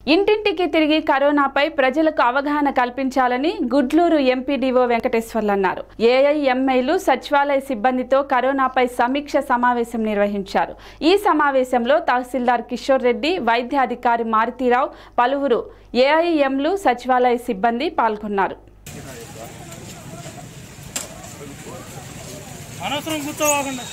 ఇంటింటికి తిరిగి కరోనాపై ప్రజలకు అవగాహన కల్పించాలని గుడ్లూరు ఎంపీడీఓ వెంకటేశ్వర్లు అన్నారు ఏఐఎంఐలు సచివాలయ సిబ్బందితో కరోనాపై సమీక్ష సమావేశం నిర్వహించారు ఈ సమావేశంలో తహసీల్దార్ కిషోర్ రెడ్డి వైద్యాధికారి మారుతీరావు పలువురు ఏఐఎంలు సచివాలయ సిబ్బంది పాల్గొన్నారు అనవసరం కూర్చోవాకుండా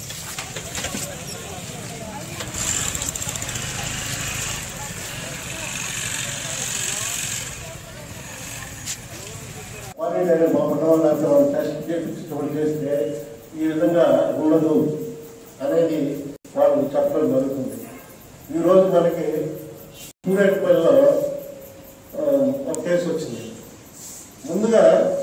క్వారంటైన్ పంపడం లేకపోతే వాళ్ళు టెస్ట్ చేయించడం చేస్తే ఈ విధంగా ఉండదు అనేది వాళ్ళు చెప్పడం జరుగుతుంది ఈరోజు మనకి సూర్యాపల్లిలో ఆ, ఒక కేసు వచ్చింది ముందుగా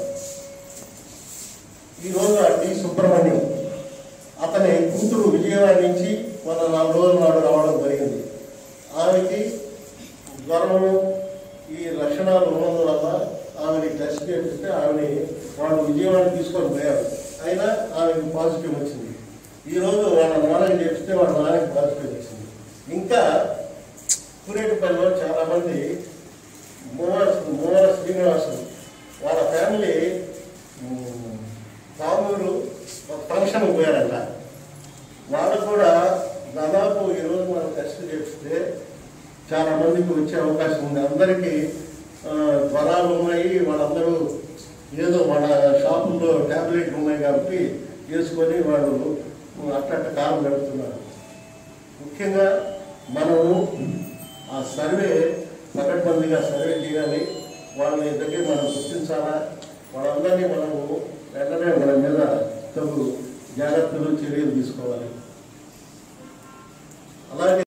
ఈరోజు ఆ టి సుబ్రహ్మణ్యం అతని కూతురు విజయవాడ నుంచి మన నాలుగు రోజుల నాడు రావడం జరిగింది ఆమెకి జ్వరము ఈ లక్షణాలు ఉన్నందువల్ల ఆమెని టెస్ట్ చేపిస్తే ఆమెని వాళ్ళు విజయవాడ తీసుకొని పోయారు అయినా ఆమెకి పాజిటివ్ వచ్చింది ఈ రోజు వాళ్ళ నాన్నకి చేపిస్తే వాళ్ళ నాన్నకి పాజిటివ్ వచ్చింది ఇంకా కురేటిపల్లిలో చాలా మంది మూల మూల శ్రీనివాసులు వాళ్ళ ఫ్యామిలీ ఉమ్, పామూరు ఒక ఫంక్షన్ పోయారంట వాళ్ళు కూడా దాదాపు ఈరోజు మనం టెస్ట్ చేస్తే చాలా మందికి వచ్చే అవకాశం ఉంది అందరికీ ఆ, జ్వరాలు ఉన్నాయి వాళ్ళందరూ ఏదో మన షాపుల్లో ట్యాబ్లెట్లు ఉన్నాయి కాబట్టి చేసుకొని వాళ్ళు అట్ట కాలం గడుపుతున్నారు ముఖ్యంగా మనము ఆ సర్వే పకడ్బందీగా సర్వే చేయాలి వాళ్ళని దగ్గర మనం గుర్తించాలా వాళ్ళందరినీ మనము వెంటనే వాళ్ళ మీద తగు జాగ్రత్తలు చర్యలు తీసుకోవాలి అలాగే